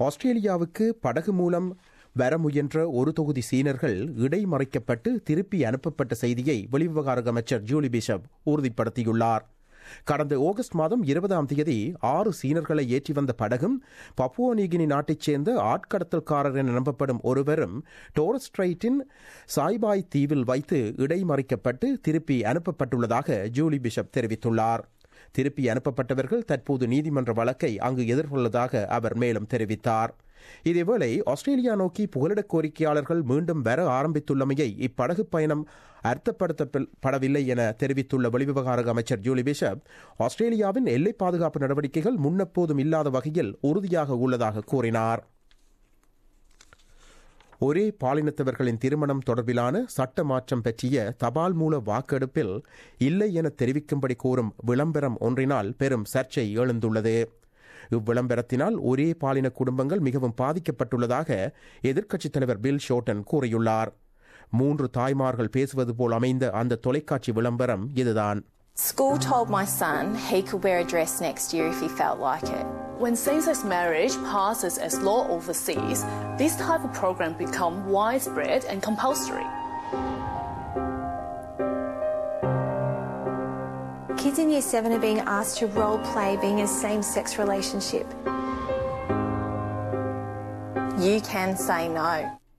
ஆஸ்திரேலியாவுக்கு படகு மூலம் வர முயன்ற ஒரு தொகுதி சீனர்கள் இடைமறைக்கப்பட்டு திருப்பி அனுப்பப்பட்ட செய்தியை வெளிவிவகார அமைச்சர் ஜூலி பிஷப் உறுதிப்படுத்தியுள்ளார் கடந்த ஆகஸ்ட் மாதம் இருபதாம் தேதி ஆறு சீனர்களை ஏற்றி வந்த படகும் பப்புவோனிகினி நாட்டைச் சேர்ந்த ஆட்கடத்தல்காரர் என நம்பப்படும் ஒருவரும் டோரஸ் ஸ்ட்ரைட்டின் சாய்பாய் தீவில் வைத்து இடைமறிக்கப்பட்டு திருப்பி அனுப்பப்பட்டுள்ளதாக ஜூலி பிஷப் தெரிவித்துள்ளார் திருப்பி அனுப்பப்பட்டவர்கள் தற்போது நீதிமன்ற வழக்கை அங்கு எதிர்கொள்வதாக அவர் மேலும் தெரிவித்தார் இதேவேளை ஆஸ்திரேலியா நோக்கி புகலிடக் கோரிக்கையாளர்கள் மீண்டும் வர ஆரம்பித்துள்ளமையை இப்படகு பயணம் அர்த்தப்படுத்தப்படவில்லை என தெரிவித்துள்ள வெளிவிவகார அமைச்சர் ஜூலி பிஷப் ஆஸ்திரேலியாவின் எல்லை பாதுகாப்பு நடவடிக்கைகள் முன்னெப்போதும் இல்லாத வகையில் உறுதியாக உள்ளதாக கூறினார் ஒரே பாலினத்தவர்களின் திருமணம் தொடர்பிலான சட்ட மாற்றம் பற்றிய தபால் மூல வாக்கெடுப்பில் இல்லை என தெரிவிக்கும்படி கோரும் விளம்பரம் ஒன்றினால் பெரும் சர்ச்சை எழுந்துள்ளது இவ்விளம்பரத்தினால் ஒரே பாலின குடும்பங்கள் மிகவும் பாதிக்கப்பட்டுள்ளதாக எதிர்க்கட்சித் தலைவர் பில் ஷோட்டன் கூறியுள்ளார் மூன்று தாய்மார்கள் பேசுவது போல் அமைந்த அந்த தொலைக்காட்சி விளம்பரம் இதுதான் School told my son he could wear a dress next year if he felt like it. When same-sex marriage passes as law overseas, this type of program become widespread and compulsory. Kids in Year 7 are being asked to role play being in a same sex relationship. You can say no.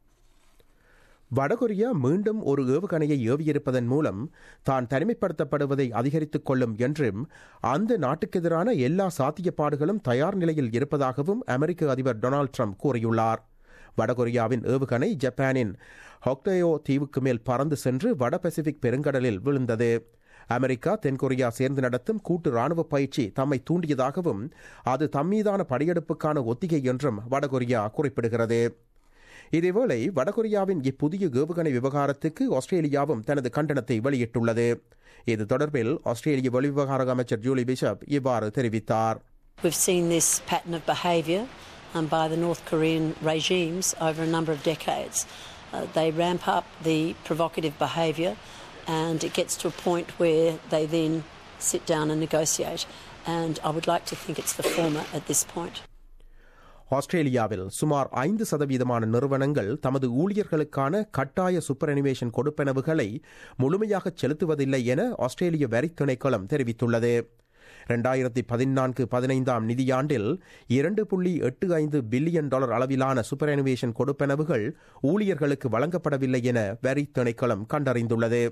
வடகொரியா மீண்டும் ஒரு ஏவுகணையை ஏவியிருப்பதன் மூலம் தான் தனிமைப்படுத்தப்படுவதை அதிகரித்துக் கொள்ளும் என்றும் அந்த நாட்டுக்கெதிரான எல்லா சாத்தியப்பாடுகளும் தயார் நிலையில் இருப்பதாகவும் அமெரிக்க அதிபர் டொனால்டு ட்ரம்ப் கூறியுள்ளார் வடகொரியாவின் ஏவுகணை ஜப்பானின் ஹொக்டயோ தீவுக்கு மேல் பறந்து சென்று வட பசிபிக் பெருங்கடலில் விழுந்தது அமெரிக்கா தென்கொரியா சேர்ந்து நடத்தும் கூட்டு ராணுவ பயிற்சி தம்மை தூண்டியதாகவும் அது தம்மீதான படையெடுப்புக்கான ஒத்திகை என்றும் வடகொரியா குறிப்பிடுகிறது இதேவேளை வடகொரியாவின் இப்புதிய ஏவுகணை விவகாரத்துக்கு ஆஸ்திரேலியாவும் தனது கண்டனத்தை வெளியிட்டுள்ளது இது தொடர்பில் ஆஸ்திரேலிய வெளிவிவகார அமைச்சர் ஜூலி பிஷப் இவ்வாறு தெரிவித்தார் We've seen this pattern of behaviour um, by the North Korean regimes over a number of decades. Uh, they ramp up the provocative behaviour and it gets to a point where they then sit down and negotiate. And I would like to think it's the former at this point. ஆஸ்திரேலியாவில் சுமார் ஐந்து சதவீதமான நிறுவனங்கள் தமது ஊழியர்களுக்கான கட்டாய super animation கொடுப்பனவுகளை முழுமையாக செலுத்துவதில்லை என ஆஸ்திரேலிய வரி திணைக்களம் தெரிவித்துள்ளது இரண்டாயிரத்தி பதினான்கு பதினைந்தாம் நிதியாண்டில் இரண்டு புள்ளி எட்டு ஐந்து பில்லியன் டாலர் அளவிலான சூப்பர் அனிமேஷன் கொடுப்பனவுகள் ஊழியர்களுக்கு வழங்கப்படவில்லை என வரி திணைக்களம் கண்டறிந்துள்ளது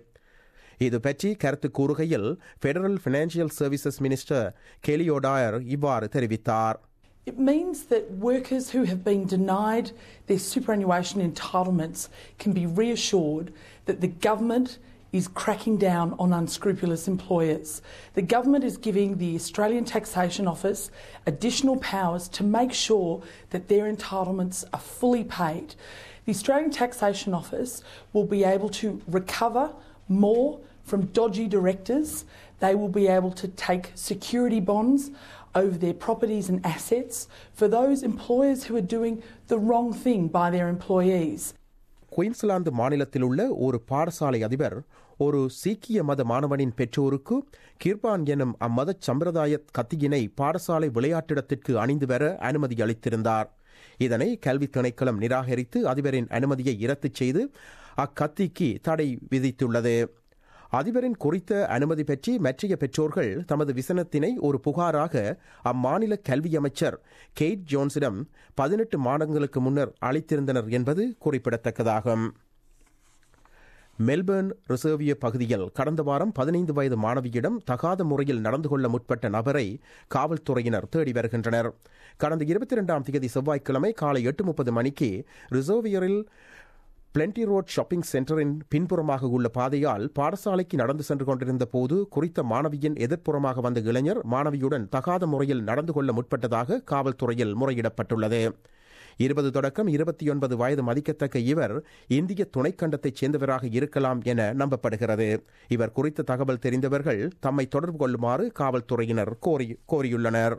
இது பற்றி கருத்து கூறுகையில் federal financial services minister Kelly O'Dwyer இவ்வாறு தெரிவித்தார் It means that workers who have been denied their superannuation entitlements can be reassured that the government is cracking down on unscrupulous employers. The government is giving the Australian Taxation Office additional powers to make sure that their entitlements are fully paid. The Australian Taxation Office will be able to recover more from dodgy directors. They will be able to take security bonds over their properties and assets for those employers who are doing the wrong thing by their employees. Queensland மாநிலத்தில் உள்ள ஒரு பாடசாலை அதிபர் ஒரு சீக்கிய மத மாணவனின் பெற்றோருக்கு கிர்பான் எனும் அம்மத சம்பிரதாய கத்தியினை பாடசாலை விளையாட்டிடத்திற்கு அணிந்து வர அனுமதி அளித்திருந்தார் இதனை கல்வி திணைக்களம் நிராகரித்து அதிபரின் அனுமதியை இரத்து செய்து அக்கத்திக்கு தடை விதித்துள்ளது அதிபரின் குறித்த அனுமதி பற்றி மற்றைய பெற்றோர்கள் தமது விசனத்தினை ஒரு புகாராக அம்மாநில கல்வி அமைச்சர் கெய்ட் ஜோன்ஸிடம் பதினெட்டு மாதங்களுக்கு முன்னர் அளித்திருந்தனர் என்பது குறிப்பிடத்தக்கதாகும் மெல்பர்ன் ரிசர்விய பகுதியில் கடந்த வாரம் பதினைந்து வயது மாணவியிடம் தகாத முறையில் நடந்து கொள்ள முற்பட்ட நபரை காவல்துறையினர் தேடி வருகின்றனர் கடந்த இருபத்தி இரண்டாம் தேதி செவ்வாய்க்கிழமை காலை எட்டு முப்பது மணிக்கு ரிசர்வியரில் பிளென்டி ரோட் ஷாப்பிங் சென்டரின் பின்புறமாக உள்ள பாதையால் பாடசாலைக்கு நடந்து சென்று கொண்டிருந்த போது குறித்த மாணவியின் எதிர்ப்புறமாக வந்த இளைஞர் மாணவியுடன் தகாத முறையில் நடந்து கொள்ள முற்பட்டதாக காவல்துறையில் முறையிடப்பட்டுள்ளது இருபது தொடக்கம் இருபத்தி ஒன்பது வயது மதிக்கத்தக்க இவர் இந்திய துணைக்கண்டத்தைச் சேர்ந்தவராக இருக்கலாம் என நம்பப்படுகிறது இவர் குறித்த தகவல் தெரிந்தவர்கள் தம்மை தொடர்பு கொள்ளுமாறு காவல்துறையினர் கோரி கோரியுள்ளனர்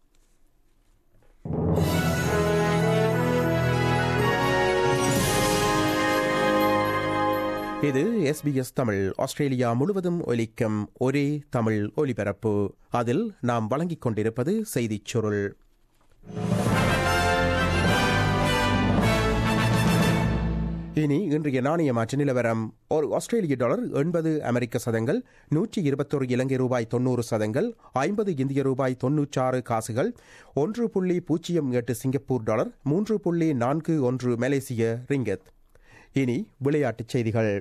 இது எஸ்பிஎஸ் தமிழ் ஆஸ்திரேலியா முழுவதும் ஒலிக்கும் ஒரே தமிழ் ஒலிபரப்பு அதில் நாம் வழங்கிக் கொண்டிருப்பது செய்திச் சுருள் இனி இன்றைய நாணய மாற்று நிலவரம் ஒரு ஆஸ்திரேலிய டாலர் எண்பது அமெரிக்க சதங்கள் நூற்றி இருபத்தொரு இலங்கை ரூபாய் தொண்ணூறு சதங்கள் ஐம்பது இந்திய ரூபாய் தொன்னூற்றாறு காசுகள் ஒன்று புள்ளி பூஜ்ஜியம் எட்டு சிங்கப்பூர் டாலர் மூன்று புள்ளி நான்கு ஒன்று மலேசிய ரிங்கத் இனி விளையாட்டுச் செய்திகள்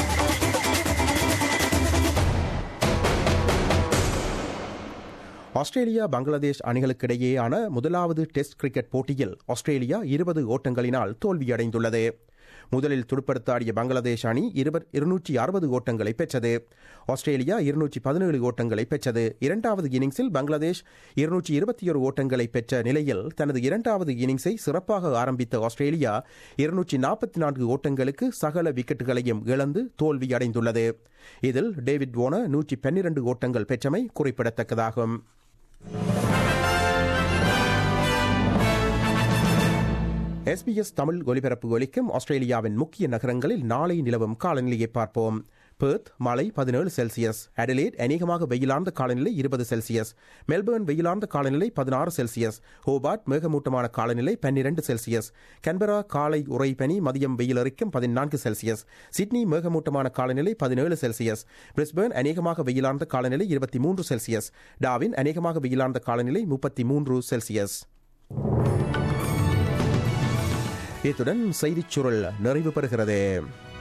ஆஸ்திரேலியா பங்களாதேஷ் அணிகளுக்கிடையேயான முதலாவது டெஸ்ட் கிரிக்கெட் போட்டியில் ஆஸ்திரேலியா இருபது ஓட்டங்களினால் தோல்வியடைந்துள்ளது முதலில் துடுப்படுத்தாடிய பங்களாதேஷ் அணி இருநூற்றி அறுபது ஓட்டங்களை பெற்றது ஆஸ்திரேலியா இருநூற்றி பதினேழு ஓட்டங்களை பெற்றது இரண்டாவது இன்னிங்ஸில் பங்களாதேஷ் இருநூற்றி இருபத்தி ஒரு ஓட்டங்களை பெற்ற நிலையில் தனது இரண்டாவது இன்னிங்ஸை சிறப்பாக ஆரம்பித்த ஆஸ்திரேலியா இருநூற்றி நாற்பத்தி நான்கு ஓட்டங்களுக்கு சகல விக்கெட்டுகளையும் இழந்து தோல்வியடைந்துள்ளது இதில் டேவிட் வோன நூற்றி பன்னிரண்டு ஓட்டங்கள் பெற்றமை குறிப்பிடத்தக்கதாகும் எஸ்பிஎஸ் தமிழ் ஒலிபரப்பு ஒலிக்கும் ஆஸ்திரேலியாவின் முக்கிய நகரங்களில் நாளை நிலவும் காலநிலையை பார்ப்போம் பெர்த் மழை பதினேழு செல்சியஸ் அடிலேட் அநேகமாக வெயிலார்ந்த காலநிலை இருபது செல்சியஸ் மெல்பர்ன் வெயிலார்ந்த காலநிலை பதினாறு செல்சியஸ் ஹோபார்ட் மேகமூட்டமான காலநிலை பன்னிரண்டு செல்சியஸ் கன்பரா காலை உறைபனி மதியம் வெயிலரிக்கும் பதினான்கு செல்சியஸ் சிட்னி மேகமூட்டமான காலநிலை பதினேழு செல்சியஸ் பிரிஸ்பர்ன் அநேகமாக வெயிலார்ந்த காலநிலை இருபத்தி மூன்று செல்சியஸ் டாவின் அநேகமாக வெயிலார்ந்த காலநிலை முப்பத்தி மூன்று செல்சியஸ் இத்துடன் செய்திச் சுருள் நிறைவு பெறுகிறது